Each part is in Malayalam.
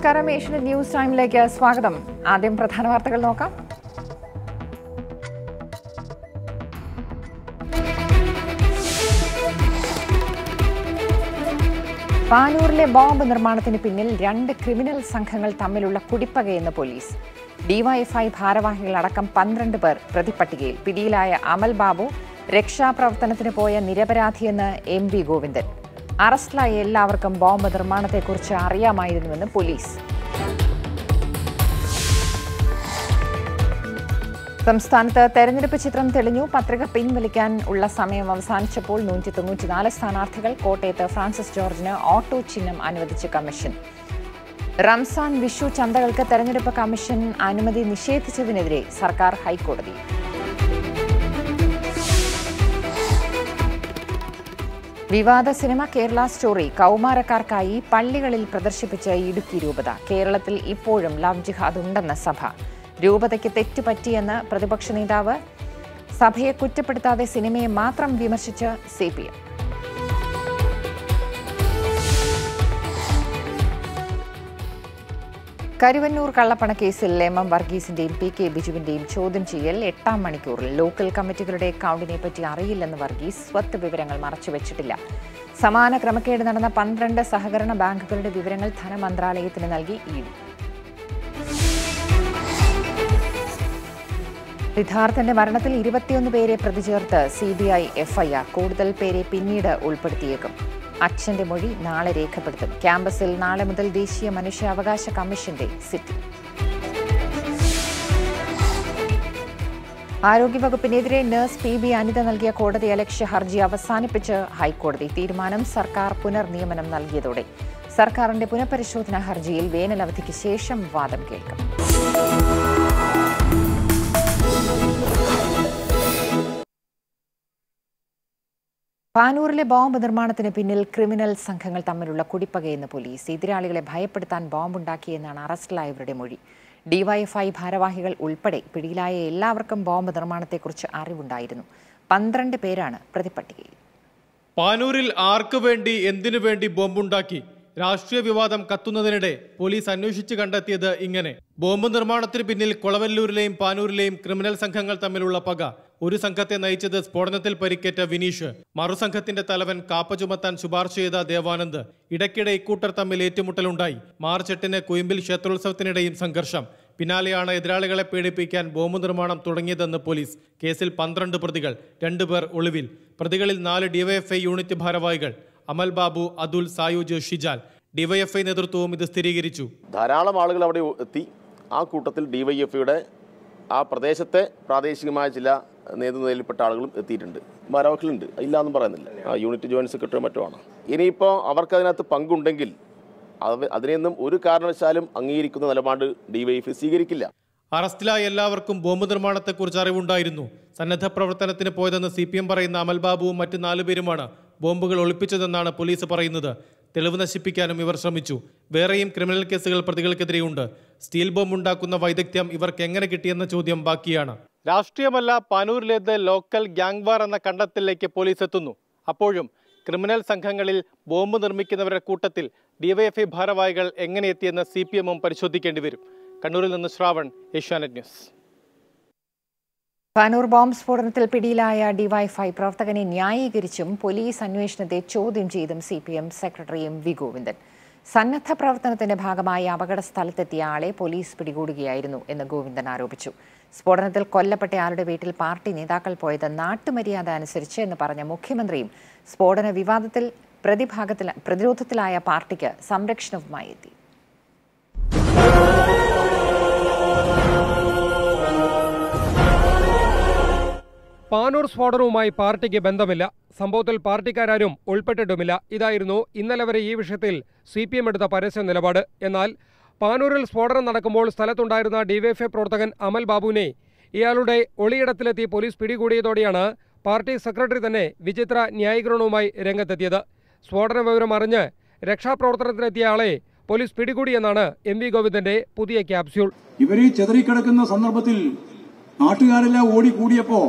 നമസ്കാരം ഏഷ്യൻ ന്യൂസ് ടൈമിലേക്ക് സ്വാഗതം ആദ്യം പ്രധാന വാർത്തകൾ നോക്കാം പാനൂരിലെ ബോംബ് നിർമ്മാണത്തിന് പിന്നിൽ രണ്ട് ക്രിമിനൽ സംഘങ്ങൾ തമ്മിലുള്ള കുടിപ്പകയെന്ന് പോലീസ് ഡിവൈഎഫ്ഐ ഭാരവാഹികളടക്കം പന്ത്രണ്ട് പേർ പ്രതിപ്പട്ടികയിൽ പിടിയിലായ അമൽ ബാബു രക്ഷാപ്രവർത്തനത്തിന് പോയ നിരപരാധിയെന്ന് എം വി ഗോവിന്ദൻ അറസ്റ്റിലായ എല്ലാവർക്കും ബോംബ് നിർമ്മാണത്തെക്കുറിച്ച് അറിയാമായിരുന്നുവെന്ന് പോലീസ് സംസ്ഥാനത്ത് തെരഞ്ഞെടുപ്പ് ചിത്രം തെളിഞ്ഞു പത്രിക പിൻവലിക്കാൻ ഉള്ള സമയം അവസാനിച്ചപ്പോൾ നൂറ്റി തൊണ്ണൂറ്റിനാല് സ്ഥാനാർത്ഥികൾ കോട്ടയത്ത് ഫ്രാൻസിസ് ജോർജിന് ഓട്ടോ ചിഹ്നം അനുവദിച്ച കമ്മീഷൻ റംസാൻ വിഷു ചന്തകൾക്ക് തെരഞ്ഞെടുപ്പ് കമ്മീഷൻ അനുമതി നിഷേധിച്ചതിനെതിരെ സർക്കാർ ഹൈക്കോടതി വിവാദ സിനിമ കേരള സ്റ്റോറി കൗമാരക്കാർക്കായി പള്ളികളിൽ പ്രദർശിപ്പിച്ച ഇടുക്കി രൂപത കേരളത്തിൽ ഇപ്പോഴും ലവ് ജിഹാദ് ഉണ്ടെന്ന സഭ രൂപതയ്ക്ക് തെറ്റുപറ്റിയെന്ന് പ്രതിപക്ഷ നേതാവ് സഭയെ കുറ്റപ്പെടുത്താതെ സിനിമയെ മാത്രം വിമർശിച്ച് സി പി എം കരുവന്നൂർ കള്ളപ്പണക്കേസിൽ എം എം വർഗീസിന്റെയും പി കെ ബിജുവിന്റെയും ചോദ്യം ചെയ്യൽ എട്ടാം മണിക്കൂറിൽ ലോക്കൽ കമ്മിറ്റികളുടെ അക്കൗണ്ടിനെ പറ്റി അറിയില്ലെന്ന് വർഗീസ് സ്വത്ത് വിവരങ്ങൾ മറച്ചുവെച്ചിട്ടില്ല സമാന ക്രമക്കേട് നടന്ന പന്ത്രണ്ട് സഹകരണ ബാങ്കുകളുടെ വിവരങ്ങൾ ധനമന്ത്രാലയത്തിന് നൽകി ഇ ഡി സിദ്ധാർത്ഥന്റെ മരണത്തിൽ ഇരുപത്തിയൊന്ന് പേരെ പ്രതി ചേർത്ത് സി ബി ഐ എഫ്ഐആർ കൂടുതൽ പേരെ പിന്നീട് ഉൾപ്പെടുത്തിയേക്കും അച്ഛന്റെ മൊഴി നാളെ രേഖപ്പെടുത്തും ക്യാമ്പസിൽ നാളെ മുതൽ ദേശീയ മനുഷ്യാവകാശ കമ്മീഷന്റെ സിറ്റിംഗ് ആരോഗ്യവകുപ്പിനെതിരെ നഴ്സ് പി ബി അനിത നൽകിയ കോടതി അലക്ഷ്യ ഹർജി അവസാനിപ്പിച്ച് ഹൈക്കോടതി തീരുമാനം സർക്കാർ പുനർനിയമനം നൽകിയതോടെ സർക്കാരിന്റെ പുനഃപരിശോധനാ ഹർജിയിൽ വേനലവധിക്ക് ശേഷം വാദം കേൾക്കും പാനൂരിലെ ബോംബ് നിർമ്മാണത്തിന് പിന്നിൽ ക്രിമിനൽ സംഘങ്ങൾ തമ്മിലുള്ള കുടിപ്പകയെന്ന് പോലീസ് എതിരാളികളെ ഭയപ്പെടുത്താൻ ബോംബുണ്ടാക്കിയെന്നാണ് അറസ്റ്റിലായവരുടെ മൊഴി ഡിവൈഎഫ്ഐ ഭാരവാഹികൾ ഉൾപ്പെടെ പിടിയിലായ എല്ലാവർക്കും ബോംബ് നിർമ്മാണത്തെക്കുറിച്ച് അറിവുണ്ടായിരുന്നു പന്ത്രണ്ട് പേരാണ് പ്രതിപ്പട്ടികയിൽ പാനൂരിൽ ആർക്കു വേണ്ടി എന്തിനു വേണ്ടി ബോംബുണ്ടാക്കി രാഷ്ട്രീയ വിവാദം കത്തുന്നതിനിടെ പോലീസ് അന്വേഷിച്ച് കണ്ടെത്തിയത് ഇങ്ങനെ ബോംബ് നിർമ്മാണത്തിന് പിന്നിൽ കൊളവല്ലൂരിലെയും പാനൂരിലെയും ക്രിമിനൽ സംഘങ്ങൾ തമ്മിലുള്ള പക ഒരു സംഘത്തെ നയിച്ചത് സ്ഫോടനത്തിൽ പരിക്കേറ്റ വിനീഷ് മറുസംഘത്തിന്റെ തലവൻ കാപ്പ ചുമത്താൻ ശുപാർശ ചെയ്ത ദേവാനന്ദ് ഇടയ്ക്കിടെ ഇക്കൂട്ടർ തമ്മിൽ ഏറ്റുമുട്ടലുണ്ടായി മാർച്ച് എട്ടിന് കുയിമ്പിൽ ക്ഷേത്രോത്സവത്തിനിടെയും സംഘർഷം പിന്നാലെയാണ് എതിരാളികളെ പേടിപ്പിക്കാൻ ബോംബ് നിർമ്മാണം തുടങ്ങിയതെന്ന് പോലീസ് കേസിൽ പന്ത്രണ്ട് പ്രതികൾ രണ്ടുപേർ ഒളിവിൽ പ്രതികളിൽ നാല് ഡിവൈഎഫ്ഐ യൂണിറ്റ് ഭാരവാഹികൾ അമൽ ബാബു അതുൽ സായൂജ് ഷിജാൽ ഡിവൈഎഫ്ഐ നേതൃത്വവും ഇത് സ്ഥിരീകരിച്ചു ധാരാളം ആളുകൾ അവിടെ എത്തി ആ കൂട്ടത്തിൽ ഡിവൈഎഫ്ഐയുടെ ആ പ്രദേശത്തെ പ്രാദേശികമായ ചില നേതൃനിലയിൽപ്പെട്ട ആളുകളും എത്തിയിട്ടുണ്ട് ഭാരവാഹികളുണ്ട് ഇല്ലാന്നും പറയുന്നില്ല ആ യൂണിറ്റ് ജോയിന്റ് സെക്രട്ടറി മറ്റോ ആണ് ഇനിയിപ്പോൾ അവർക്ക് അതിനകത്ത് പങ്കുണ്ടെങ്കിൽ അവ അതിനെയൊന്നും ഒരു കാരണവശാലും അംഗീകരിക്കുന്ന നിലപാട് ഡിവൈഎഫ്ഐ സ്വീകരിക്കില്ല അറസ്റ്റിലായ എല്ലാവർക്കും ബോംബ് നിർമ്മാണത്തെക്കുറിച്ച് അറിവുണ്ടായിരുന്നു സന്നദ്ധ പ്രവർത്തനത്തിന് പോയതെന്ന് സി പി എം പറയുന്ന അമൽ ബാബുവും മറ്റ് നാലുപേരുമാണ് ബോംബുകൾ ഒളിപ്പിച്ചതെന്നാണ് പോലീസ് പറയുന്നത് തെളിവ് നശിപ്പിക്കാനും ഇവർ ശ്രമിച്ചു വേറെയും ക്രിമിനൽ കേസുകൾ പ്രതികൾക്കെതിരെയുണ്ട് സ്റ്റീൽ ബോംബ് ഉണ്ടാക്കുന്ന വൈദഗ്ധ്യം ഇവർക്ക് എങ്ങനെ കിട്ടിയെന്ന ചോദ്യം ബാക്കിയാണ് രാഷ്ട്രീയമല്ല പാനൂരിലേത് ലോക്കൽ ഗ്യാങ് വാർ എന്ന കണ്ടെത്തലിലേക്ക് പോലീസ് എത്തുന്നു അപ്പോഴും ക്രിമിനൽ സംഘങ്ങളിൽ ബോംബ് നിർമ്മിക്കുന്നവരുടെ കൂട്ടത്തിൽ ഡിവൈഎഫ്ഐ ഭാരവാഹികൾ എങ്ങനെ എത്തിയെന്ന് സി പി എമ്മും പരിശോധിക്കേണ്ടി വരും കണ്ണൂരിൽ നിന്ന് ശ്രാവൺ ഏഷ്യാനെറ്റ് ന്യൂസ് പാനൂർ ബോംബ് സ്ഫോടനത്തിൽ പിടിയിലായ ഡിവൈഫൈ പ്രവർത്തകനെ ന്യായീകരിച്ചും പോലീസ് അന്വേഷണത്തെ ചോദ്യം ചെയ്തും C P M secretary M V Govindan സന്നദ്ധ പ്രവർത്തനത്തിന്റെ ഭാഗമായി അപകട സ്ഥലത്തെത്തിയ ആളെ പോലീസ് പിടികൂടുകയായിരുന്നു എന്ന് ഗോവിന്ദൻ ആരോപിച്ചു സ്ഫോടനത്തിൽ കൊല്ലപ്പെട്ടയാളുടെ വീട്ടിൽ പാർട്ടി നേതാക്കൾ പോയത് നാട്ടുമര്യാദ അനുസരിച്ച് എന്ന് പറഞ്ഞ മുഖ്യമന്ത്രിയും സ്ഫോടന വിവാദത്തിൽ പ്രതിഭാഗത്തിൽ പ്രതിരോധത്തിലായ പാർട്ടിക്ക് സംരക്ഷണവുമായി എത്തി പാനൂർ സ്ഫോടനവുമായി പാർട്ടിക്ക് ബന്ധമില്ല സംഭവത്തിൽ പാർട്ടിക്കാരും ഉൾപ്പെട്ടിട്ടുമില്ല ഇതായിരുന്നു ഇന്നലെ വരെ ഈ വിഷയത്തിൽ സി പി എം എടുത്ത പരസ്യ നിലപാട് എന്നാൽ പാനൂരിൽ സ്ഫോടനം നടക്കുമ്പോൾ സ്ഥലത്തുണ്ടായിരുന്ന ഡിവൈഎഫ്ഐ പ്രവർത്തകൻ അമൽ ബാബുവിനെ ഇയാളുടെ ഒളിയിടത്തിലെത്തി പോലീസ് പിടികൂടിയതോടെയാണ് പാർട്ടി സെക്രട്ടറി തന്നെ വിചിത്ര ന്യായീകരണവുമായി രംഗത്തെത്തിയത് സ്ഫോടന വിവരം അറിഞ്ഞ് രക്ഷാപ്രവർത്തനത്തിനെത്തിയ ആളെ പോലീസ് പിടികൂടിയെന്നാണ് എം വി ഗോവിന്ദന്റെ പുതിയ ക്യാപ്സ്യൂൾ ഇവര് ചിതറിക്കിടക്കുന്ന സന്ദർഭത്തിൽ നാട്ടുകാരെല്ലാം ഓടിക്കൂടിയപ്പോ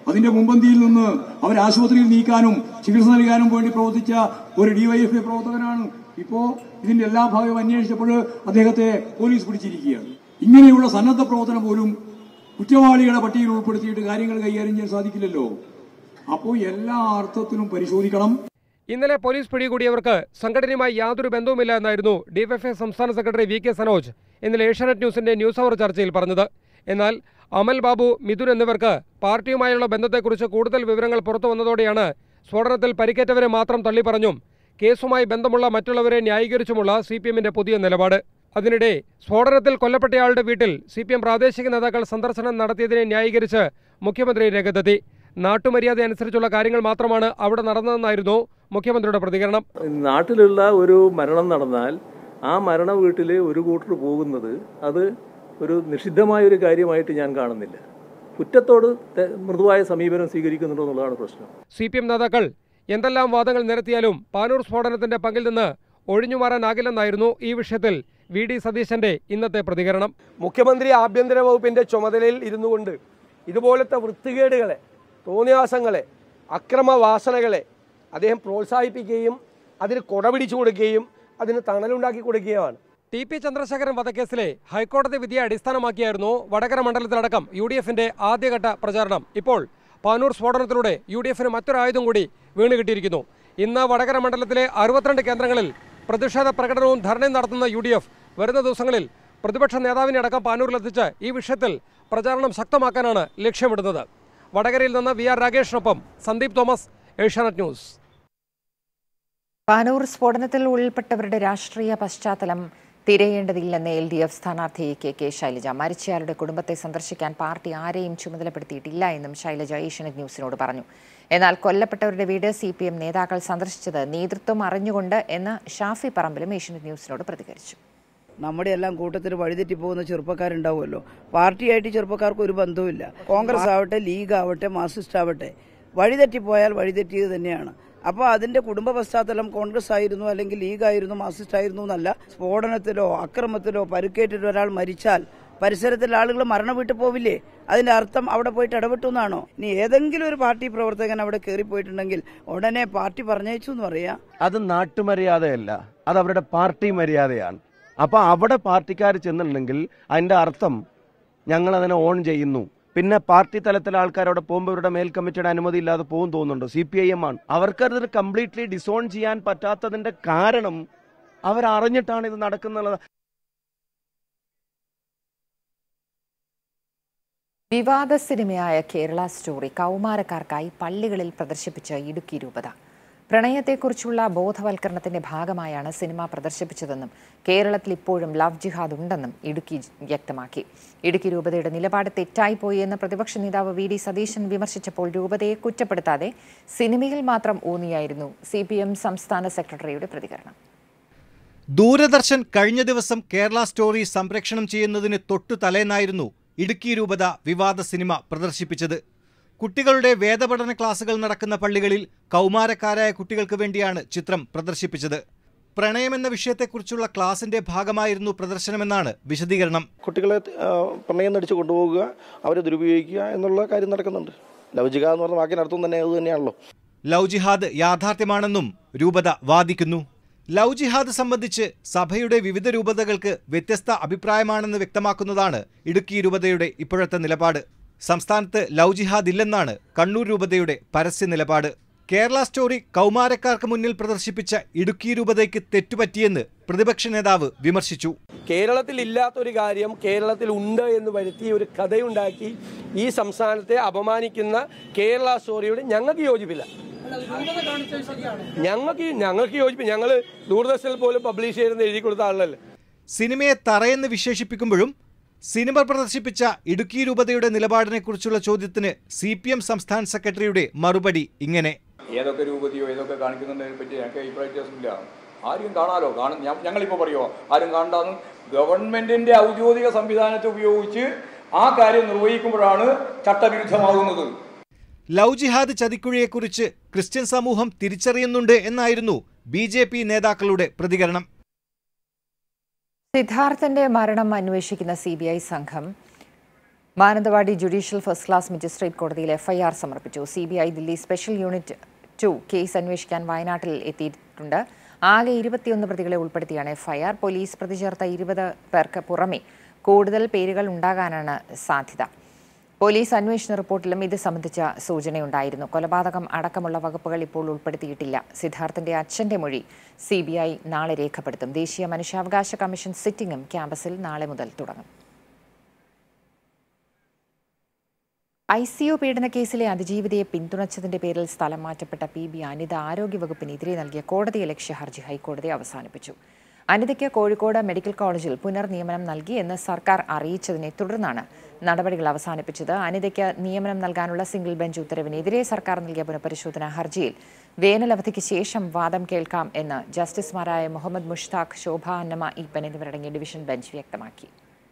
അതിന്റെ മുമ്പന്തിയിൽ നിന്ന് അവരെ ആശുപത്രിയിൽ നീക്കാനും ചികിത്സ നൽകാനും വേണ്ടി പ്രവർത്തിച്ച ഒരു ഡിവൈഎഫ്ഐ പ്രവർത്തകനാണ് ഇപ്പോ ഇതിന്റെ എല്ലാ ഭാഗവും അന്വേഷിച്ചപ്പോൾ അദ്ദേഹത്തെ പോലീസ് പിടിച്ചിരിക്കുകയാണ് ഇങ്ങനെയുള്ള സന്നദ്ധ പ്രവർത്തനം പോലും കുറ്റവാളികളുടെ പട്ടികയിൽ ഉൾപ്പെടുത്തിയിട്ട് കാര്യങ്ങൾ കൈകാര്യം ചെയ്യാൻ സാധിക്കില്ലല്ലോ അപ്പോൾ എല്ലാ അർത്ഥത്തിലും പരിശോധിക്കണം ഇന്നലെ പോലീസ് പിടികൂടിയവർക്ക് സംഘടനയുമായി യാതൊരു ബന്ധവുമില്ല എന്നായിരുന്നു ഡിവൈഎഫ്ഐ സംസ്ഥാന സെക്രട്ടറി വി കെ സനോജ് ഇന്നലെ ഏഷ്യാനെറ്റ് ന്യൂസിന്റെ ന്യൂസ് അവർ ചർച്ചയിൽ പറഞ്ഞത് എന്നാൽ അമൽ ബാബു മിഥുൻ എന്നിവർക്ക് പാർട്ടിയുമായുള്ള ബന്ധത്തെക്കുറിച്ച് കൂടുതൽ വിവരങ്ങൾ പുറത്തു വന്നതോടെയാണ് സ്ഫോടനത്തിൽ പരിക്കേറ്റവരെ മാത്രം തള്ളിപ്പറഞ്ഞും കേസുമായി ബന്ധമുള്ള മറ്റുള്ളവരെ ന്യായീകരിച്ചുമുള്ള സി പി എമ്മിന്റെ പുതിയ നിലപാട് അതിനിടെ സ്ഫോടനത്തിൽ കൊല്ലപ്പെട്ടയാളുടെ വീട്ടിൽ സി പി എം പ്രാദേശിക നേതാക്കൾ സന്ദർശനം നടത്തിയതിനെ ന്യായീകരിച്ച് മുഖ്യമന്ത്രി രംഗത്തെത്തി നാട്ടുമര്യാദ അനുസരിച്ചുള്ള കാര്യങ്ങൾ മാത്രമാണ് അവിടെ നടന്നതെന്നായിരുന്നു മുഖ്യമന്ത്രിയുടെ പ്രതികരണം നാട്ടിലുള്ള ഒരു മരണം നടന്നാൽ ആ മരണ വീട്ടിൽ ഒരു കൂട്ടർ പോകുന്നത് അത് ഒരു നിഷിദ്ധമായ ഒരു കാര്യമായിട്ട് ഞാൻ കാണുന്നില്ല കുറ്റത്തോട് തെ- മൃദുവായ സമീപനം സ്വീകരിക്കുന്നുണ്ടോ എന്നുള്ളതാണ് പ്രശ്നം സി പി എം നേതാക്കൾ എന്തെല്ലാം വാദങ്ങൾ നിരത്തിയാലും പാനൂർ സ്ഫോടനത്തിന്റെ പങ്കിൽ നിന്ന് ഒഴിഞ്ഞുമാറാനാകില്ലെന്നായിരുന്നു ഈ വിഷയത്തിൽ വി ഡി സതീശന്റെ ഇന്നത്തെ പ്രതികരണം മുഖ്യമന്ത്രി ആഭ്യന്തര വകുപ്പിന്റെ ചുമതലയിൽ ഇരുന്നു കൊണ്ട് ഇതുപോലത്തെ വൃത്തികേടുകളെ തോന്നിയാസങ്ങളെ അക്രമവാസനകളെ അദ്ദേഹം പ്രോത്സാഹിപ്പിക്കുകയും അതിന് കൊടപിടിച്ചു കൊടുക്കുകയും അതിന് തണലുണ്ടാക്കി കൊടുക്കുകയുമാണ് ടി പി ചന്ദ്രശേഖരൻ വധക്കേസിലെ ഹൈക്കോടതി വിധിയെ അടിസ്ഥാനമാക്കിയായിരുന്നു വടകര മണ്ഡലത്തിലടക്കം യു ഡി എഫിന്റെ ആദ്യഘട്ട പ്രചാരണം ഇപ്പോൾ പാനൂർ സ്ഫോടനത്തിലൂടെ യു ഡി എഫിന് മറ്റൊരു ആയുധം കൂടി വീണ് കിട്ടിയിരിക്കുന്നു ഇന്ന് വടകര മണ്ഡലത്തിലെ അറുപത്തിരണ്ട് കേന്ദ്രങ്ങളിൽ പ്രതിഷേധ പ്രകടനവും ധർണയും നടത്തുന്ന യു ഡി എഫ് വരുന്ന ദിവസങ്ങളിൽ പ്രതിപക്ഷ നേതാവിനെ അടക്കം പാനൂരിലെത്തിച്ച് ഈ വിഷയത്തിൽ പ്രചാരണം ശക്തമാക്കാനാണ് ലക്ഷ്യമിടുന്നത് വടകരയിൽ നിന്ന് വി ആർ രാകേഷിനൊപ്പം സന്ദീപ് തോമസ് ഏഷ്യാനെറ്റ് ന്യൂസ് പാനൂർ സ്ഫോടനത്തിൽ ഉൾപ്പെട്ടവരുടെ രാഷ്ട്രീയ പശ്ചാത്തലം തിരയേണ്ടതില്ലെന്ന് എൽ ഡി എഫ് സ്ഥാനാർത്ഥി കെ കെ ശൈലജ മരിച്ചയാളുടെ കുടുംബത്തെ സന്ദർശിക്കാൻ പാർട്ടി ആരെയും ചുമതലപ്പെടുത്തിയിട്ടില്ല എന്നും ശൈലജ ഏഷ്യനെറ്റ് ന്യൂസിനോട് പറഞ്ഞു എന്നാൽ കൊല്ലപ്പെട്ടവരുടെ വീട് സി പി എം നേതാക്കൾ സന്ദർശിച്ചത് നേതൃത്വം അറിഞ്ഞുകൊണ്ട് എന്ന് ഷാഫി പറമ്പിലും ഏഷ്യനെറ്റ് ന്യൂസിനോട് പ്രതികരിച്ചു നമ്മുടെ എല്ലാം കൂട്ടത്തിൽ വഴിതെറ്റി പോകുന്ന ചെറുപ്പക്കാരുണ്ടാവുമല്ലോ പാർട്ടിയായിട്ട് ചെറുപ്പക്കാർക്ക് ഒരു ബന്ധവുമില്ല കോൺഗ്രസ് ആവട്ടെ ലീഗ് ആവട്ടെ മാർക്സിസ്റ്റ് ആവട്ടെ വഴിതെറ്റിപ്പോയാൽ വഴിതെറ്റിയത് തന്നെയാണ് അപ്പോൾ അതിന്റെ കുടുംബ പശ്ചാത്തലം കോൺഗ്രസ് ആയിരുന്നു അല്ലെങ്കിൽ ലീഗ് ആയിരുന്നു മാർക്സിസ്റ്റ് ആയിരുന്നു എന്നല്ല സ്ഫോടനത്തിലോ അക്രമത്തിലോ പരുക്കേറ്റിട്ട് ഒരാൾ മരിച്ചാൽ പരിസരത്തിലെ ആളുകൾ മരണം വിട്ടു പോവില്ലേ അതിന്റെ അർത്ഥം അവിടെ പോയിട്ട് ഇടപെട്ടു എന്നാണോ ഇനി ഏതെങ്കിലും ഒരു പാർട്ടി പ്രവർത്തകൻ അവിടെ കയറിപ്പോയിട്ടുണ്ടെങ്കിൽ ഉടനെ പാർട്ടി പറഞ്ഞയച്ചു എന്ന് പറയാ അത് നാട്ടുമര്യാദയല്ല അത് അവരുടെ പാർട്ടി മര്യാദയാണ് അപ്പൊ അവിടെ പാർട്ടിക്കാർ ചെന്നിട്ടുണ്ടെങ്കിൽ അതിന്റെ അർത്ഥം ഞങ്ങൾ അതിനെ ഓൺ ചെയ്യുന്നു പിന്നെ പാർട്ടി തലത്തിലെ ആൾക്കാർ അവിടെ പോകുമ്പോൾ ഇവരുടെ മേൽ കമ്മിറ്റിയുടെ അനുമതി ഇല്ലാതെ പോകും തോന്നുന്നുണ്ടോ സി പി ഐ എം ആണ് അവർക്കത് കംപ്ലീറ്റ്ലി ഡിസോൺ ചെയ്യാൻ പറ്റാത്തതിന്റെ കാരണം അവരറിഞ്ഞിട്ടാണ് ഇത് നടക്കുന്നത് വിവാദ സിനിമയായ കേരള സ്റ്റോറി കൗമാരക്കാർക്കായി പള്ളികളിൽ പ്രദർശിപ്പിച്ച ഇടുക്കി രൂപത പ്രണയത്തെക്കുറിച്ചുള്ള ബോധവൽക്കരണത്തിന്റെ ഭാഗമായാണ് സിനിമ പ്രദർശിപ്പിച്ചതെന്നും കേരളത്തിൽ ഇപ്പോഴും ലവ് ജിഹാദ് ഉണ്ടെന്നും ഇടുക്കി വ്യക്തമാക്കി ഇടുക്കി രൂപതയുടെ നിലപാട് തെറ്റായിപ്പോയി എന്ന് പ്രതിപക്ഷ നേതാവ് വി ഡി സതീശൻ വിമർശിച്ചപ്പോൾ രൂപതയെ കുറ്റപ്പെടുത്താതെ സിനിമയിൽ മാത്രം ഊന്നിയായിരുന്നു സി സംസ്ഥാന സെക്രട്ടറിയുടെ പ്രതികരണം ദൂരദർശൻ കഴിഞ്ഞ ദിവസം കേരള സ്റ്റോറി സംപ്രേഷണം ചെയ്യുന്നതിന് തൊട്ടു തലേന്നായിരുന്നു ഇടുക്കി രൂപത വിവാദ സിനിമ പ്രദർശിപ്പിച്ചത് കുട്ടികളുടെ വേദപഠന ക്ലാസുകൾ നടക്കുന്ന പള്ളികളിൽ കൗമാരക്കാരായ കുട്ടികൾക്ക് വേണ്ടിയാണ് ചിത്രം പ്രദർശിപ്പിച്ചത് പ്രണയമെന്ന വിഷയത്തെക്കുറിച്ചുള്ള ക്ലാസിന്റെ ഭാഗമായിരുന്നു പ്രദർശനമെന്നാണ് വിശദീകരണം കുട്ടികളെ ആ, പ്രണയം നടിച്ച് കൊണ്ടുപോകുക അവരെ ദുരുപയോഗിക്കുക എന്നുള്ള കാര്യം നടക്കുന്നുണ്ട് ലൗചിക എന്ന് പറഞ്ഞ വാക്കിനർത്ഥം തന്നെ അത് തന്നെയാണല്ലോ ലവ് ജിഹാദ് യാഥാർത്ഥ്യമാണെന്നും രൂപത വാദിക്കുന്നു ലവ് ജിഹാദ് സംബന്ധിച്ച് സഭയുടെ വിവിധ രൂപതകൾക്ക് വ്യത്യസ്ത അഭിപ്രായമാണെന്ന് വ്യക്തമാക്കുന്നതാണ് ഇടുക്കി രൂപതയുടെ ഇപ്പോഴത്തെ നിലപാട് സംസ്ഥാനത്ത് ലവ് ജിഹാദ് ഇല്ലെന്നാണ് കണ്ണൂർ രൂപതയുടെ പരസ്യ നിലപാട് കേരള സ്റ്റോറി കൗമാരക്കാർക്ക് മുന്നിൽ പ്രദർശിപ്പിച്ച ഇടുക്കി രൂപതയ്ക്ക് തെറ്റുപറ്റിയെന്ന് പ്രതിപക്ഷ നേതാവ് വിമർശിച്ചു കേരളത്തിൽ ഇല്ലാത്തൊരു കാര്യം കേരളത്തിൽ ഉണ്ട് എന്ന് വരുത്തി ഒരു കഥയുണ്ടാക്കി ഈ സംസ്ഥാനത്തെ അപമാനിക്കുന്ന കേരള സ്റ്റോറിയോട് ഞങ്ങൾക്ക് യോജിപ്പില്ല ഞങ്ങൾക്ക് ഞങ്ങൾക്ക് യോജിപ്പ് ഞങ്ങൾ ദൂരദർശനിൽ പോലും പബ്ലിഷ് ചെയ്തെന്ന് എഴുതി കൊടുത്ത ആളല്ലേ സിനിമയെ തറയെന്ന് വിശേഷിപ്പിക്കുമ്പോഴും സിനിമ പ്രദർശിപ്പിച്ച ഇടുക്കി രൂപതയുടെ നിലപാടിനെക്കുറിച്ചുള്ള ചോദ്യത്തിന് സി പി എം സംസ്ഥാന സെക്രട്ടറിയുടെ മറുപടി ഇങ്ങനെ ഏതൊക്കെ രൂപതയോ ഏതൊക്കെ കാണിക്കുന്നതിനെ പറ്റി എനിക്ക് അഭിപ്രായ വ്യത്യാസമില്ല ആരും കാണാലോ കാണും ഞാൻ ഞങ്ങളിപ്പോൾ പറയുമോ ആരും കാണണ്ടാന്ന് ഗവൺമെന്റിന്റെ ഔദ്യോഗിക സംവിധാനത്തെ ഉപയോഗിച്ച് ആ കാര്യം നിർവഹിക്കുമ്പോഴാണ് ചട്ടവിരുദ്ധമാകുന്നത് ലവ് ജിഹാദ് ചതിക്കുഴിയെക്കുറിച്ച് ക്രിസ്ത്യൻ സമൂഹം തിരിച്ചറിയുന്നുണ്ട് എന്നായിരുന്നു ബി ജെ പി നേതാക്കളുടെ പ്രതികരണം സിദ്ധാർത്ഥന്റെ മരണം അന്വേഷിക്കുന്ന സി ബി ഐ സംഘം Mananthavady judicial first class magistrate കോടതിയിൽ എഫ്ഐആർ സമർപ്പിച്ചു C B I Delhi special unit two case അന്വേഷിക്കാൻ വയനാട്ടിൽ എത്തിയിട്ടുണ്ട് ആകെ ഇരുപത്തിയൊന്ന് പ്രതികളെ ഉൾപ്പെടുത്തിയാണ് എഫ്ഐആർ പോലീസ് പ്രതി ചേർത്ത ഇരുപത് പേർക്ക് പുറമെ കൂടുതൽ പേരുകൾ ഉണ്ടാകാനാണ് സാധ്യത പോലീസ് അന്വേഷണ റിപ്പോർട്ടിലും ഇത് സംബന്ധിച്ച സൂചനയുണ്ടായിരുന്നു കൊലപാതകം അടക്കമുള്ള വകുപ്പുകൾ ഇപ്പോൾ ഉൾപ്പെടുത്തിയിട്ടില്ല സിദ്ധാർത്ഥിന്റെ അച്ഛന്റെ മൊഴി സി നാളെ രേഖപ്പെടുത്തും ദേശീയ മനുഷ്യാവകാശ കമ്മീഷൻ സിറ്റിംഗും ക്യാമ്പസിൽ നാളെ മുതൽ തുടങ്ങും ഐ സി യു പീഡന കേസിലെ അതിജീവിതയെ പിന്തുണച്ചതിന്റെ പേരിൽ സ്ഥലം മാറ്റപ്പെട്ട പി ബി അനിത ആരോഗ്യവകുപ്പിനെതിരെ നൽകിയ കോടതി ലക്ഷ്യ ഹർജി ഹൈക്കോടതി അവസാനിപ്പിച്ചു അനിതയ്ക്ക് കോഴിക്കോട് മെഡിക്കൽ കോളേജിൽ പുനർനിയമനം നൽകി എന്ന് സർക്കാർ അറിയിച്ചതിനെ തുടർന്നാണ് നടപടികൾ അവസാനിപ്പിച്ചത് അനിതയ്ക്ക് നിയമനം നൽകാനുള്ള സിംഗിൾ ബെഞ്ച് ഉത്തരവിനെതിരെ സർക്കാർ നൽകിയ പുനഃപരിശോധനാ ഹർജിയിൽ വേനലവധിക്ക് ശേഷം വാദം കേൾക്കാം എന്ന് ജസ്റ്റിസുമാരായ മുഹമ്മദ് മുഷ്താഖ് ശോഭ അന്നമ ഈപ്പൻ എന്നിവരടങ്ങിയ ഡിവിഷൻ ബെഞ്ച് വ്യക്തമാക്കി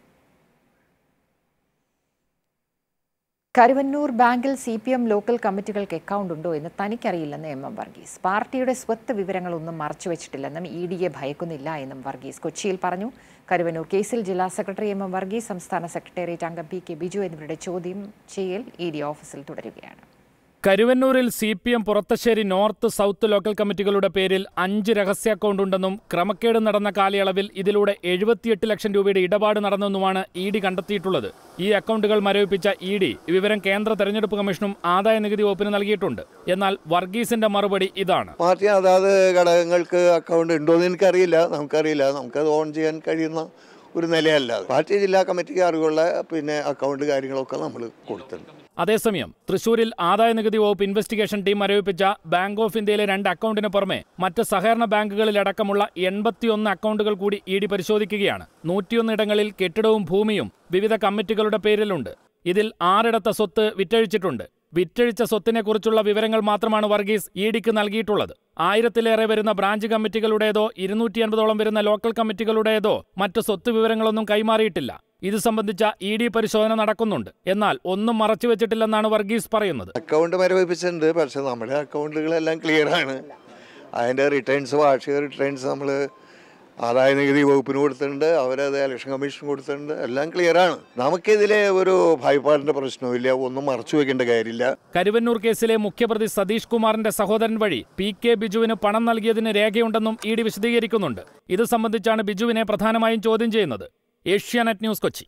കരുവന്നൂർ ബാങ്കിൽ സി പി എം ലോക്കൽ കമ്മിറ്റികൾക്ക് അക്കൗണ്ട് ഉണ്ടോ എന്ന് തനിക്കറിയില്ലെന്ന് എം എം വർഗീസ് പാർട്ടിയുടെ സ്വത്ത് വിവരങ്ങളൊന്നും മറച്ചുവെച്ചിട്ടില്ലെന്നും ഇ ഡിയെ ഭയക്കുന്നില്ല എന്നും വർഗീസ് കൊച്ചിയിൽ പറഞ്ഞു കരുവന്നൂർ കേസിൽ ജില്ലാ സെക്രട്ടറി എം എം വർഗീസ് സംസ്ഥാന സെക്രട്ടേറിയറ്റ് അംഗം പി കെ ബിജു എന്നിവരുടെ ചോദ്യം ചെയ്യൽ ഇ ഡി ഓഫീസിൽ തുടരുകയാണ് കരുവന്നൂരിൽ C P M Purathassery north south local കമ്മിറ്റികളുടെ പേരിൽ അഞ്ച് രഹസ്യ അക്കൗണ്ട് ഉണ്ടെന്നും ക്രമക്കേട് നടന്ന കാലയളവിൽ ഇതിലൂടെ എഴുപത്തിയെട്ട് ലക്ഷം രൂപയുടെ ഇടപാട് നടന്നെന്നുമാണ് ഇ ഡി കണ്ടെത്തിയിട്ടുള്ളത് ഈ അക്കൗണ്ടുകൾ മരവിപ്പിച്ച ഇ ഡി വിവരം കേന്ദ്ര തെരഞ്ഞെടുപ്പ് കമ്മീഷനും ആദായ നികുതി വകുപ്പിന് നൽകിയിട്ടുണ്ട് എന്നാൽ വർഗീസിന്റെ മറുപടി ഇതാണ് പാർട്ടി അതാത് ഘടകങ്ങൾക്ക് അക്കൗണ്ട് ഉണ്ടോ എന്ന് എനിക്കറിയില്ല നമുക്കറിയില്ല നമുക്കത് ഓൺ ചെയ്യാൻ കഴിയുന്ന ഒരു നിലയല്ല പാർട്ടി ജില്ലാ കമ്മിറ്റിക്ക് അറിവുള്ള പിന്നെ അക്കൗണ്ട് കാര്യങ്ങളൊക്കെ നമ്മൾ കൊടുത്തിട്ടുണ്ട് അതേസമയം തൃശൂരിൽ ആദായ നികുതി വകുപ്പ് ഇൻവെസ്റ്റിഗേഷൻ ടീം മരവിപ്പിച്ച ബാങ്ക് ഓഫ് ഇന്ത്യയിലെ രണ്ട് അക്കൗണ്ടിന് പുറമെ മറ്റ് സഹകരണ ബാങ്കുകളിലടക്കമുള്ള എൺപത്തിയൊന്ന് അക്കൗണ്ടുകൾ കൂടി ഇ ഡി പരിശോധിക്കുകയാണ് നൂറ്റിയൊന്ന് ഇടങ്ങളിൽ കെട്ടിടവും ഭൂമിയും വിവിധ കമ്മിറ്റികളുടെ പേരിലുണ്ട് ഇതിൽ ആറിടത്ത സ്വത്ത് വിറ്റഴിച്ചിട്ടുണ്ട് വിറ്റഴിച്ച സ്വത്തിനെക്കുറിച്ചുള്ള വിവരങ്ങൾ മാത്രമാണ് വർഗീസ് ഇ ഡിക്ക് നൽകിയിട്ടുള്ളത് ആയിരത്തിലേറെ വരുന്ന ബ്രാഞ്ച് കമ്മിറ്റികളുടേതോ ഇരുന്നൂറ്റി അൻപതോളം വരുന്ന ലോക്കൽ കമ്മിറ്റികളുടേതോ മറ്റ് സ്വത്ത് വിവരങ്ങളൊന്നും കൈമാറിയിട്ടില്ല ഇത് സംബന്ധിച്ച ഇ ഡി പരിശോധന നടക്കുന്നുണ്ട് എന്നാൽ ഒന്നും മറച്ചുവെച്ചിട്ടില്ലെന്നാണ് വർഗീസ് പറയുന്നത് അക്കൗണ്ട് മരവിപ്പിച്ചിട്ടുണ്ട് പക്ഷെ നമ്മുടെ അക്കൗണ്ടുകളെല്ലാം ക്ലിയർ ആണ് അതിൻ്റെ റിട്ടേൺസ് വാർഷിക റിട്ടേൺസ് നമ്മൾ ആദായ നികുതി വകുപ്പിന് കൊടുത്തിട്ടുണ്ട് അവരത് ഇലക്ഷൻ കമ്മീഷൻ കൊടുത്തിട്ടുണ്ട് എല്ലാം ക്ലിയർ ആണ് നമുക്കിതിലെ ഒരു ഭയപ്പാടിൻ്റെ പ്രശ്നമില്ല ഒന്നും മറച്ചു വെക്കേണ്ട കാര്യമില്ല കരുവന്നൂർ കേസിലെ മുഖ്യപ്രതി സതീഷ് കുമാറിന്റെ സഹോദരൻ വഴി പി കെ ബിജുവിന് പണം നൽകിയതിന് രേഖയുണ്ടെന്നും ഇ ഡി വിശദീകരിക്കുന്നുണ്ട് ഇത് സംബന്ധിച്ചാണ് ബിജുവിനെ പ്രധാനമായും ചോദ്യം ചെയ്യുന്നത് ഏഷ്യാനെറ്റ് ന്യൂസ് കൊച്ചി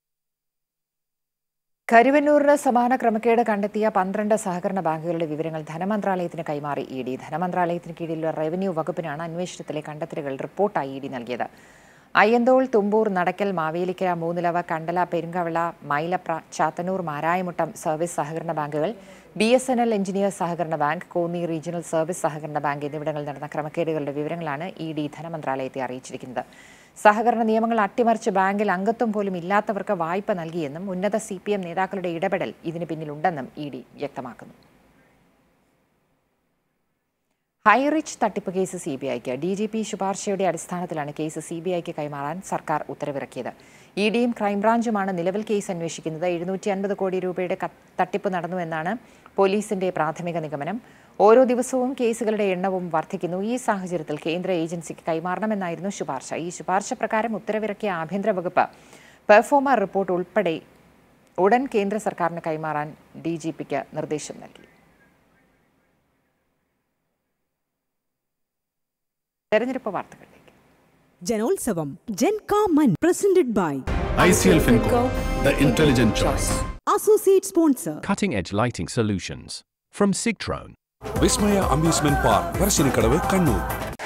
കരുവന്നൂരിന് സമാന ക്രമക്കേട് കണ്ടെത്തിയ പന്ത്രണ്ട് സഹകരണ ബാങ്കുകളുടെ വിവരങ്ങൾ ധനമന്ത്രാലയത്തിന് കൈമാറി ഇ ഡി ധനമന്ത്രാലയത്തിന് കീഴിലുള്ള റവന്യൂ വകുപ്പിനാണ് അന്വേഷണത്തിലെ കണ്ടെത്തലുകൾ റിപ്പോർട്ടായി ഇ ഡി നൽകിയത് അയ്യന്തോൾ തുമ്പൂർ നടക്കൽ മാവേലിക്കര മൂന്നിലവ കണ്ടല പെരുങ്കവള മൈലപ്ര ചാത്തന്നൂർ മാരായമുട്ടം സർവീസ് സഹകരണ ബാങ്കുകൾ B S N L engineer സഹകരണ ബാങ്ക് കോന്നി റീജിയണൽ സർവീസ് സഹകരണ ബാങ്ക് എന്നിവിടങ്ങളിൽ നടന്ന ക്രമക്കേടുകളുടെ വിവരങ്ങളാണ് ഇ ഡി ധനമന്ത്രാലയത്തെ അറിയിച്ചിരിക്കുന്നത് സഹകരണ നിയമങ്ങൾ അട്ടിമറിച്ച് ബാങ്കിൽ അംഗത്വം പോലും ഇല്ലാത്തവർക്ക് വായ്പ നൽകിയെന്നും ഉന്നത സി പി എം നേതാക്കളുടെ ഇടപെടൽ ഇതിന് പിന്നിലുണ്ടെന്നും ഇ ഡി വ്യക്തമാക്കുന്നു ഹൈറിച്ച് തട്ടിപ്പ് കേസ് സി ബി ഐക്ക് ഡി ജി പി ശുപാർശയുടെ അടിസ്ഥാനത്തിലാണ് കേസ് സി ബി ഐക്ക് കൈമാറാൻ സർക്കാർ ഉത്തരവിറക്കിയത് ഇ ഡിയും ക്രൈംബ്രാഞ്ചുമാണ് നിലവിൽ കേസ് അന്വേഷിക്കുന്നത് എഴുന്നൂറ്റി അൻപത് കോടി രൂപയുടെ തട്ടിപ്പ് നടന്നുവെന്നാണ് പോലീസിന്റെ പ്രാഥമിക നിഗമനം ഓരോ ദിവസവും കേസുകളുടെ എണ്ണവും വർദ്ധിക്കുന്നു ഈ സാഹചര്യത്തിൽ കേന്ദ്ര ഏജൻസിക്ക് കൈമാറണമെന്നായിരുന്നു ശുപാർശ ഈ ശുപാർശ പ്രകാരം ഉത്തരവിറക്കിയ ആഭ്യന്തര വകുപ്പ് പെർഫോമർ റിപ്പോർട്ട് ഉൾപ്പെടെ ഉടൻ കേന്ദ്ര സർക്കാരിന് കൈമാറാൻ ഡി ജി പിക്ക് നിർദ്ദേശം നൽകി തെരഞ്ഞെടുപ്പ് വാർത്തകളിലേക്ക് ജനോത്സവം ജൻ കാമൻ presented by ICL Finco, the intelligent choice. Associate sponsor Cutting edge lighting solutions from Sigtron. Vismaya amusement park Parassinikadavu Kannur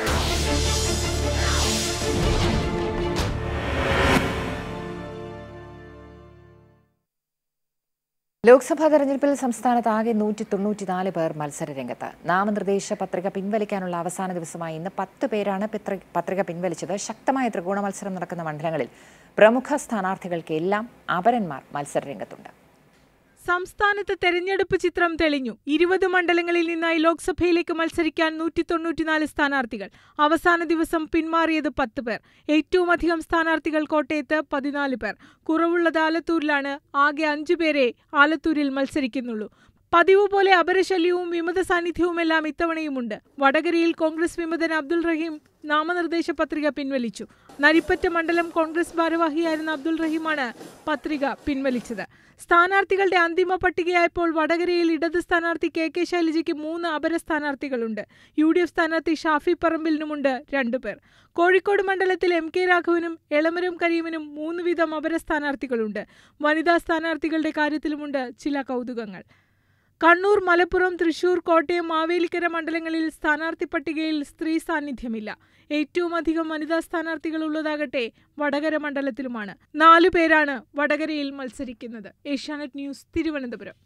Lok Sabha തെരഞ്ഞെടുപ്പിൽ സംസ്ഥാനത്ത് ആകെ നൂറ്റി തൊണ്ണൂറ്റിനാല് പേർ മത്സരരംഗത്ത് നാമനിർദ്ദേശ പത്രിക പിൻവലിക്കാനുള്ള അവസാന ദിവസമായി ഇന്ന് പത്ത് പേരാണ് പിത്ര- പത്രിക പിൻവലിച്ചത് ശക്തമായ ത്രികോണ മത്സരം നടക്കുന്ന മണ്ഡലങ്ങളിൽ പ്രമുഖ സ്ഥാനാർത്ഥികൾക്ക് എല്ലാം അപരന്മാർ മത്സരരംഗത്തുണ്ട് സംസ്ഥാനത്ത് തെരഞ്ഞെടുപ്പ് ചിത്രം തെളിഞ്ഞു ഇരുപത് മണ്ഡലങ്ങളിൽ നിന്നായി ലോക്സഭയിലേക്ക് മത്സരിക്കാൻ നൂറ്റി തൊണ്ണൂറ്റിനാല് സ്ഥാനാർത്ഥികൾ അവസാന ദിവസം പിന്മാറിയത് പത്ത് പേർ ഏറ്റവും അധികം സ്ഥാനാർത്ഥികൾ കോട്ടയത്ത് പതിനാല് പേർ കുറവുള്ളത് ആലത്തൂരിലാണ് ആകെ അഞ്ചു പേരെ ആലത്തൂരിൽ മത്സരിക്കുന്നുള്ളൂ പതിവ് പോലെ അപരശല്യവും വിമത സാന്നിധ്യവുമെല്ലാം ഇത്തവണയുമുണ്ട് വടകരയിൽ കോൺഗ്രസ് വിമതൻ അബ്ദുൾ റഹീം നാമനിർദ്ദേശ പത്രിക പിൻവലിച്ചു നരിപ്പറ്റ മണ്ഡലം കോൺഗ്രസ് ഭാരവാഹിയായിരുന്ന അബ്ദുൾ റഹീമാണ് പത്രിക പിൻവലിച്ചത് സ്ഥാനാർത്ഥികളുടെ അന്തിമ പട്ടികയായപ്പോൾ വടകരയിൽ ഇടത് സ്ഥാനാർത്ഥി കെ കെ ശൈലജയ്ക്ക് മൂന്ന് അപര സ്ഥാനാർത്ഥികളുണ്ട് യു ഡി എഫ് സ്ഥാനാർത്ഥി ഷാഫി പറമ്പിലിനുമുണ്ട് രണ്ടുപേർ കോഴിക്കോട് മണ്ഡലത്തിൽ എം കെ രാഘവനും എളമരം കരീമിനും മൂന്ന് വീതം അപര സ്ഥാനാർത്ഥികളുണ്ട് വനിതാ സ്ഥാനാർത്ഥികളുടെ കാര്യത്തിലുമുണ്ട് ചില കൗതുകങ്ങൾ കണ്ണൂർ മലപ്പുറം തൃശൂർ കോട്ടയം മാവേലിക്കര മണ്ഡലങ്ങളിൽ സ്ഥാനാർത്ഥി പട്ടികയിൽ സ്ത്രീ സാന്നിധ്യമില്ല ഏറ്റവും അധികം വനിതാ സ്ഥാനാർത്ഥികൾ ഉള്ളതാകട്ടെ വടകര മണ്ഡലത്തിലുമാണ് നാലു പേരാണ് വടകരയിൽ മത്സരിക്കുന്നത് Asianet news Thiruvananthapuram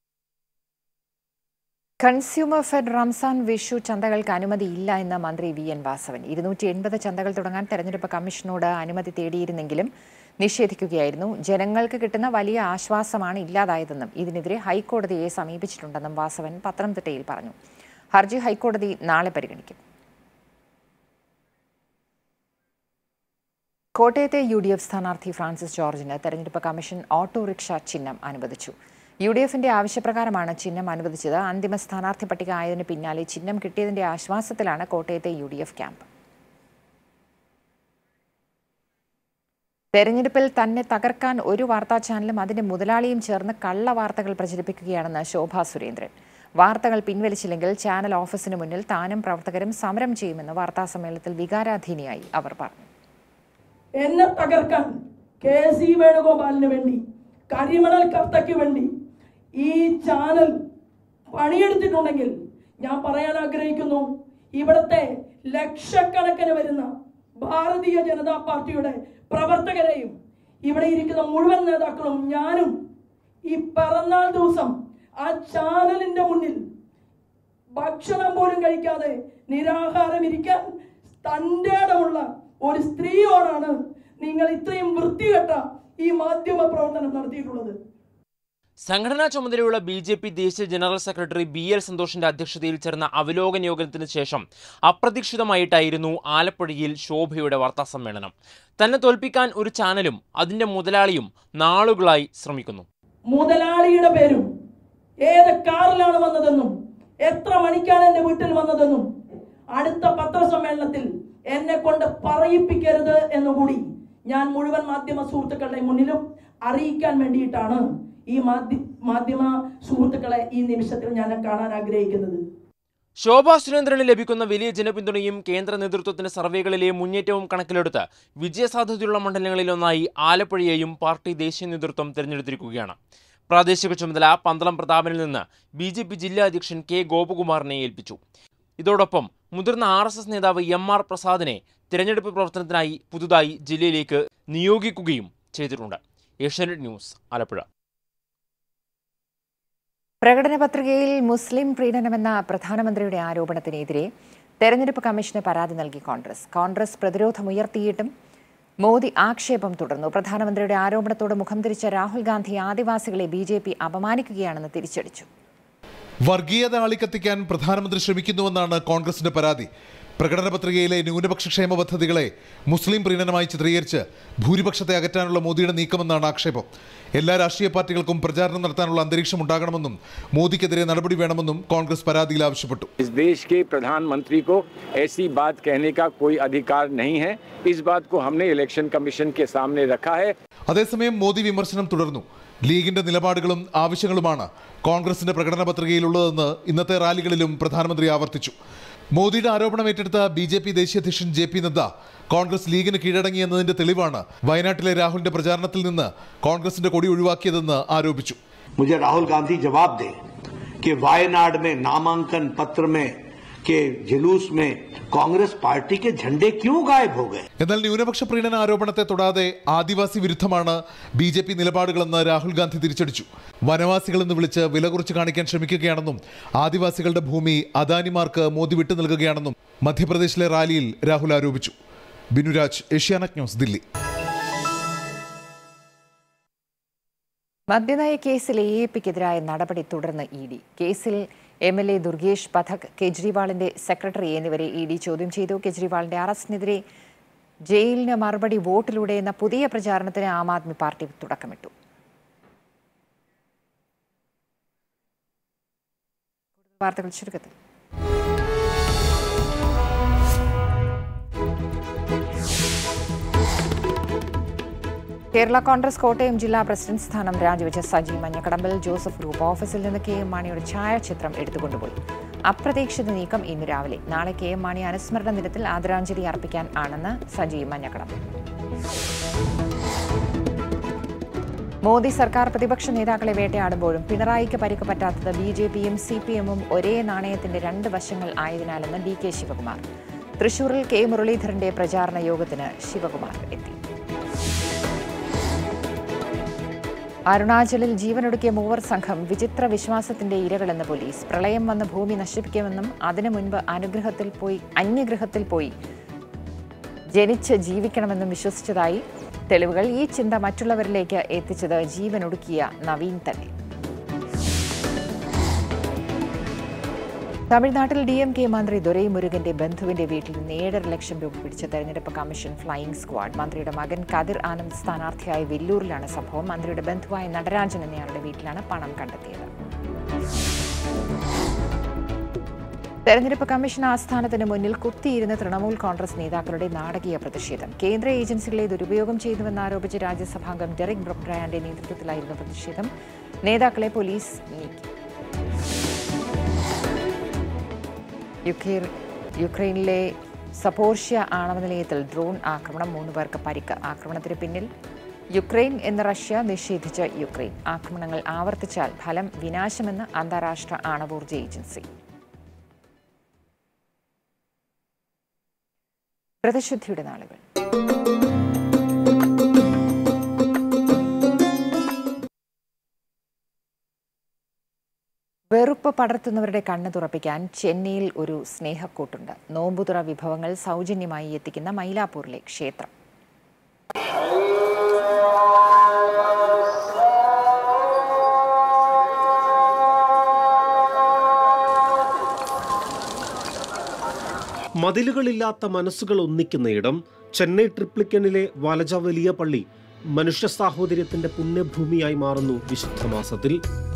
consumer fed Ramzan Vishu ചന്തകൾക്ക് അനുമതിയില്ല എന്ന് മന്ത്രി വി എൻ വാസവൻ ഇരുന്നൂറ്റി എൺപത് ചന്തകൾ തുടങ്ങാൻ തെരഞ്ഞെടുപ്പ് കമ്മീഷനോട് അനുമതി തേടിയിരുന്നെങ്കിലും നിഷേധിക്കുകയായിരുന്നു ജനങ്ങൾക്ക് കിട്ടുന്ന വലിയ ആശ്വാസമാണ് ഇല്ലാതായതെന്നും ഇതിനെതിരെ ഹൈക്കോടതിയെ സമീപിച്ചിട്ടുണ്ടെന്നും വാസവൻ പത്തനംതിട്ടയിൽ പറഞ്ഞു ഹർജി ഹൈക്കോടതി നാളെ പരിഗണിക്കും കോട്ടയത്തെ യു ഡി എഫ് സ്ഥാനാർത്ഥി ഫ്രാൻസിസ് ജോർജിന് തെരഞ്ഞെടുപ്പ് കമ്മീഷൻ ഓട്ടോറിക്ഷ ചിഹ്നം അനുവദിച്ചു യു ഡി എഫിന്റെ ആവശ്യപ്രകാരമാണ് ചിഹ്നം അനുവദിച്ചത് അന്തിമ സ്ഥാനാർത്ഥി പട്ടിക ആയതിനു പിന്നാലെ ചിഹ്നം കിട്ടിയതിന്റെ ആശ്വാസത്തിലാണ് കോട്ടയത്തെ യു ഡി എഫ് ക്യാമ്പ് തെരഞ്ഞെടുപ്പിൽ തന്നെ തകർക്കാൻ ഒരു വാർത്താ ചാനലും അതിന്റെ മുതലാളിയും ചേർന്ന് കള്ള വാർത്തകൾ പ്രചരിപ്പിക്കുകയാണെന്ന് ശോഭ സുരേന്ദ്രൻ വാർത്തകൾ പിൻവലിച്ചില്ലെങ്കിൽ ചാനൽ ഓഫീസിന് മുന്നിൽ താനും പ്രവർത്തകരും സമരം ചെയ്യുമെന്ന് വാർത്താസമ്മേളനത്തിൽ വികാരാധീനിയായി അവർ പറഞ്ഞു എന്നെ തകർക്കാൻ കെ സി വേണുഗോപാലിന് വേണ്ടി കരിമണൽ കർത്തയ്ക്ക് വേണ്ടി ഈ ചാനൽ പണിയെടുത്തിട്ടുണ്ടെങ്കിൽ ഞാൻ പറയാൻ ആഗ്രഹിക്കുന്നു ഇവിടുത്തെ ലക്ഷക്കണക്കിന് വരുന്ന ഭാരതീയ ജനതാ പാർട്ടിയുടെ പ്രവർത്തകരെയും ഇവിടെ ഇരിക്കുന്ന മുഴുവൻ നേതാക്കളും ഞാനും ഈ പിറന്നാൾ ദിവസം ആ ചാനലിന്റെ മുന്നിൽ ഭക്ഷണം പോലും കഴിക്കാതെ നിരാഹാരം ഇരിക്കാൻ തൻ്റെ ഇടമുള്ള ഒരു സ്ത്രീയോടാണ് നിങ്ങൾ ഇത്രയും വൃത്തികെട്ട ഈ മാധ്യമ പ്രവർത്തനം നടത്തിയിട്ടുള്ളത് സംഘടനാ ചുമതലയുള്ള ബി ജെ പി ദേശീയ ജനറൽ സെക്രട്ടറി ബി എൽ സന്തോഷിന്റെ അധ്യക്ഷതയിൽ ചേർന്ന അവലോകന യോഗത്തിന് ശേഷം അപ്രതീക്ഷിതമായിട്ടായിരുന്നു ആലപ്പുഴയിൽ ശോഭയുടെ വാർത്താസമ്മേളനം തന്നെ തോൽപ്പിക്കാൻ ഒരു ചാനലും അതിന്റെ മുതലാളിയും നാളുകളായി ശ്രമിക്കുന്നു മുതലാളിയുടെ പേരും ഏത് കാറിലാണ് വന്നതെന്നും എത്ര മണിക്കാണ് എന്റെ വീട്ടിൽ വന്നതെന്നും അടുത്ത പത്രസമ്മേളനത്തിൽ എന്നെ കൊണ്ട് പറയിപ്പിക്കരുത് എന്നുകൂടി ഞാൻ മുഴുവൻ മാധ്യമ സുഹൃത്തുക്കളുടെ മുന്നിലും അറിയിക്കാൻ വേണ്ടിയിട്ടാണ് ഈ മാധ്യ മാധ്യമ സുഹൃത്തുക്കളെ ഈ നിമിഷത്തിൽ ഞാൻ കാണാൻ ആഗ്രഹിക്കുന്നത് ശോഭാ സുരേന്ദ്രന് ലഭിക്കുന്ന വലിയ ജനപിന്തുണയും കേന്ദ്ര നേതൃത്വത്തിന്റെ സർവേകളിലെ മുന്നേറ്റവും കണക്കിലെടുത്ത് വിജയസാധ്യതയുള്ള മണ്ഡലങ്ങളിലൊന്നായി ആലപ്പുഴയെയും പാർട്ടി ദേശീയ നേതൃത്വം തിരഞ്ഞെടുത്തിരിക്കുകയാണ് പ്രാദേശിക ചുമതല പന്തളം പ്രതാപനിൽ നിന്ന് ബി ജെ പി ജില്ലാ അധ്യക്ഷൻ കെ ഗോപകുമാറിനെ ഏൽപ്പിച്ചു ഇതോടൊപ്പം മുതിർന്ന ആർ എസ് എസ് നേതാവ് എം ആർ പ്രസാദിനെ തിരഞ്ഞെടുപ്പ് പ്രവർത്തനത്തിനായി പുതുതായി ജില്ലയിലേക്ക് നിയോഗിക്കുകയും ചെയ്തിട്ടുണ്ട് ഏഷ്യാനെറ്റ് ന്യൂസ് ആലപ്പുഴ പ്രകടന പത്രികയിൽ മുസ്ലിം പ്രീണനമെന്ന പ്രധാനമന്ത്രിയുടെ ആരോപണത്തിനെതിരെ തെരഞ്ഞെടുപ്പ് കമ്മീഷന് പരാതി നൽകി കോൺഗ്രസ് കോൺഗ്രസ് പ്രതിരോധമുയർത്തിയിട്ടും മോദി ആക്ഷേപം തുടർന്നു പ്രധാനമന്ത്രിയുടെ ആരോപണത്തോട് മുഖം തിരിച്ച രാഹുൽ ഗാന്ധി ആദിവാസികളെ ബി ജെ പി അപമാനിക്കുകയാണെന്ന് തിരിച്ചടിച്ചു വർഗീയത ആളിക്കത്തിക്കാൻ പ്രധാനമന്ത്രി ശ്രമിക്കുന്നുവെന്നാണ് കോൺഗ്രസിന്റെ പരാതി പ്രകടന പത്രികയിലെ ന്യൂനപക്ഷ ക്ഷേമ പദ്ധതികളെ മുസ്ലിം പ്രീണനമായി ചിത്രീകരിച്ച് ഭൂരിപക്ഷത്തെ അകറ്റാനുള്ള മോദിയുടെ നീക്കമെന്നാണ് ആക്ഷേപം എല്ലാ രാഷ്ട്രീയ പാർട്ടികൾക്കും പ്രചാരണം നടത്താനുള്ള അന്തരീക്ഷം ഉണ്ടാകണമെന്നും മോദിക്കെതിരെ നടപടി വേണമെന്നും കോൺഗ്രസ് പരാതിയിൽ ആവശ്യപ്പെട്ടു इस देश के प्रधानमंत्री को ऐसी बात कहने का कोई अधिकार नहीं है इस बात को हमने इलेक्शन कमीशन के सामने रखा है അതേസമയം മോദി വിമർശനം തുടർന്നു ലീഗിന്റെ നിലപാടുകളും ആവശ്യങ്ങളുമാണ് കോൺഗ്രസിന്റെ പ്രകടന പത്രികയിലുള്ളതെന്ന് ഇന്നത്തെ റാലികളിലും പ്രധാനമന്ത്രി ആവർത്തിച്ചു മോദിയുടെ ആരോപണം ഏറ്റെടുത്ത ബി ജെ പി ദേശീയ അധ്യക്ഷൻ ജെ പി നദ്ദ കോൺഗ്രസ് ലീഗിന് കീഴടങ്ങി എന്നതിന്റെ തെളിവാണ് വയനാട്ടിലെ രാഹുലിന്റെ പ്രചാരണത്തിൽ നിന്ന് കോൺഗ്രസിന്റെ കൊടി ഒഴിവാക്കിയതെന്ന് ആരോപിച്ചു मुझे राहुल गांधी जवाब दे कि वायनाड में नामांकन पत्र में के जुलूस में कांग्रेस पार्टी के झंडे क्यों गायब हो गए എന്നാൽ ന്യൂനപക്ഷ പ്രീണന ആരോപണത്തെ തൊടാതെ ആദിവാസി വിരുദ്ധമാണ് ബി ജെ പി നിലപാടുകളെന്ന് രാഹുൽ ഗാന്ധി തിരിച്ചടിച്ചു വനവാസികൾ എന്ന് വിളിച്ച് വില കുറച്ച് കാണിക്കാൻ ശ്രമിക്കുകയാണെന്നും ആദിവാസികളുടെ ഭൂമി അദാനിമാർക്ക് മോദി വിട്ടു നൽകുകയാണെന്നും മധ്യപ്രദേശിലെ റാലിയിൽ രാഹുൽ ആരോപിച്ചു ബിനുരാജ് ഏഷ്യാനെറ്റ് ന്യൂസ് ദില്ലി മദ്യനയ കേസിൽ എ എ പിക്കെതിരായ നടപടി തുടർന്ന് ഇ ഡി കേസിൽ M L A Durgesh Pathak കെജ്രിവാളിന്റെ സെക്രട്ടറി എന്നിവരെ ഇ ഡി ചോദ്യം ചെയ്തു കെജ്രിവാളിന്റെ അറസ്റ്റിനെതിരെ ജയിലിന് മറുപടി വോട്ടിലൂടെ എന്ന പുതിയ പ്രചാരണത്തിന് ആം ആദ്മി പാർട്ടി തുടക്കമിട്ടു വാർത്തകൾ ചുരുക്കത്തിൽ കേരള കോൺഗ്രസ് കോട്ടയം ജില്ലാ പ്രസിഡന്റ് സ്ഥാനം രാജിവെച്ച സജി മഞ്ഞക്കടമ്പൽ ജോസഫ് ഗ്രൂപ്പ് ഓഫീസിൽ നിന്ന് കെ എം മാണിയുടെ ഛായാചിത്രം എടുത്തുകൊണ്ടുപോയി അപ്രതീക്ഷിത നീക്കം ഇന്ന് രാവിലെ നാളെ കെ എം മാണി അനുസ്മരണ ദിനത്തിൽ ആദരാഞ്ജലി അർപ്പിക്കാൻ ആണെന്ന് സജി മഞ്ഞക്കടമ്പൽ മോദി സർക്കാർ പ്രതിപക്ഷ നേതാക്കളെ വേട്ടയാടുമ്പോഴും പിണറായിക്ക് പരിക്ക് പറ്റാത്തത് ബി ജെ പിയും സി പി എമ്മും ഒരേ നാണയത്തിന്റെ രണ്ട് വശങ്ങൾ ആയതിനാലെന്ന് ഡി കെ ശിവകുമാർ തൃശൂരിൽ കെ മുരളീധരന്റെ പ്രചാരണ യോഗത്തിന് ശിവകുമാർ എത്തി അരുണാചലിൽ ജീവനൊടുക്കിയ മൂവർ സംഘം വിചിത്ര വിശ്വാസത്തിന്റെ ഇരകളെന്ന് പോലീസ് പ്രളയം വന്ന് ഭൂമി നശിപ്പിക്കുമെന്നും അതിനു മുൻപ് അനുഗ്രഹത്തിൽ പോയി അന്യഗ്രഹത്തിൽ പോയി ജനിച്ച് ജീവിക്കണമെന്നും വിശ്വസിച്ചതായി തെളിവുകൾ ഈ ചിന്ത മറ്റുള്ളവരിലേക്ക് എത്തിച്ചത് ജീവനൊടുക്കിയ നവീൻ തന്നെ തമിഴ്നാട്ടിൽ ഡി എം കെ മന്ത്രി ദൊരൈ മുരുകന്റെ ബന്ധുവിന്റെ വീട്ടിൽ നിന്ന് ഏഴര ലക്ഷം രൂപ പിടിച്ച തെരഞ്ഞെടുപ്പ് കമ്മീഷൻ ഫ്ലൈയിംഗ് സ്ക്വാഡ് മന്ത്രിയുടെ മകൻ കതിർ ആനന്ദ് സ്ഥാനാർത്ഥിയായ വെല്ലൂരിലാണ് സംഭവം മന്ത്രിയുടെ ബന്ധുവായ നടരാജൻ എന്നയാളുടെ വീട്ടിലാണ് പണം കണ്ടെത്തിയത് തെരഞ്ഞെടുപ്പ് കമ്മീഷൻ ആസ്ഥാനത്തിന് മുന്നിൽ കുത്തിയിരുന്ന തൃണമൂൽ കോൺഗ്രസ് നേതാക്കളുടെ നാടകീയ പ്രതിഷേധം കേന്ദ്ര ഏജൻസികളെ ദുരുപയോഗം ചെയ്തുവെന്നാരോപിച്ച് രാജ്യസഭാംഗം ഡെറിക് ബ്രൊബ്രയാന്റെ നേതൃത്വത്തിലായിരുന്നു പ്രതിഷേധം നേതാക്കളെ പോലീസ് നീക്കി യുക്രൈ- യുക്രൈനിലെ സപ്പോർഷ്യ ആണവ നിലയത്തിൽ ഡ്രോൺ ആക്രമണം മൂന്ന് പേർക്ക് പരിക്ക് ആക്രമണത്തിന് പിന്നിൽ യുക്രൈൻ എന്ന് റഷ്യ നിഷേധിച്ച യുക്രൈൻ ആക്രമണങ്ങൾ ആവർത്തിച്ചാൽ ഫലം വിനാശമെന്ന് അന്താരാഷ്ട്ര ആണവോർജ്ജ ഏജൻസി വ്രതശുദ്ധിയുടെ നാളുകൾ വെറുപ്പ് പടർത്തുന്നവരുടെ കണ്ണ് തുറപ്പിക്കാൻ ചെന്നൈയിൽ ഒരു സ്നേഹക്കൂട്ടുണ്ട് നോമ്പുതുറ വിഭവങ്ങൾ സൗജന്യമായി എത്തിക്കുന്ന മൈലാപ്പൂരിലെ ക്ഷേത്രം മതിലുകളില്ലാത്ത മനസ്സുകൾ ഒന്നിക്കുന്നയിടം ചെന്നൈ ട്രിപ്ലിക്കനിലെ വലജ വലിയ പള്ളി മനുഷ്യ സാഹോദര്യത്തിന്റെ പുണ്യഭൂമിയായി മാറുന്നു വിശുദ്ധ മാസത്തിൽ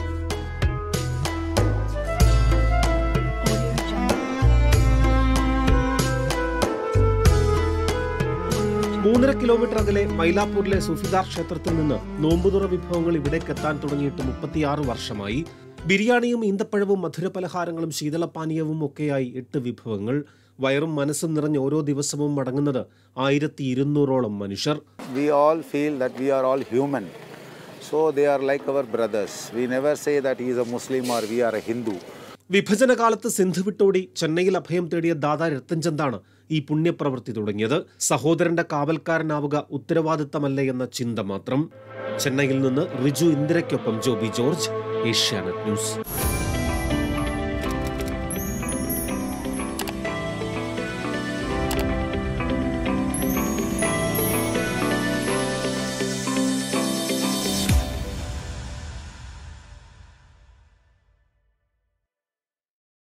മൂന്നര കിലോമീറ്റർ അകലെ മൈലാപ്പൂരിലെ സുഫിദാർ ക്ഷേത്രത്തിൽ നിന്ന് നോമ്പുതുറ വിഭവങ്ങൾ ഇവിടേക്ക് എത്താൻ തുടങ്ങിയിട്ട് മുപ്പത്തിയാറ് വർഷമായി ബിരിയാണിയും ഈന്തപ്പഴവും മധുരപലഹാരങ്ങളും ശീതളപാനീയവും ഒക്കെയായി എട്ട് വിഭവങ്ങൾ വയറും മനസ്സും നിറഞ്ഞ് ഓരോ ദിവസവും മടങ്ങുന്നത് ആയിരത്തി ഇരുന്നൂറോളം മനുഷ്യർ we all feel that we are all human. So they are like our brothers. We never say that he is a Muslim or we are a Hindu. വിഭജനകാലത്ത് Sindhu വിട്ടോടി ചെന്നൈയിൽ അഭയം തേടിയ ദാദാ രത്തൻചന്ദാണ് ഈ പുണ്യപ്രവൃത്തി തുടങ്ങിയത് സഹോദരന്റെ കാവൽക്കാരനാവുക ഉത്തരവാദിത്തമല്ലേ എന്ന ചിന്ത മാത്രം ചെന്നൈയിൽ നിന്ന് റിജു ഇന്ദിരയ്ക്കൊപ്പം ജോബി ജോർജ് ഏഷ്യാനെറ്റ് ന്യൂസ്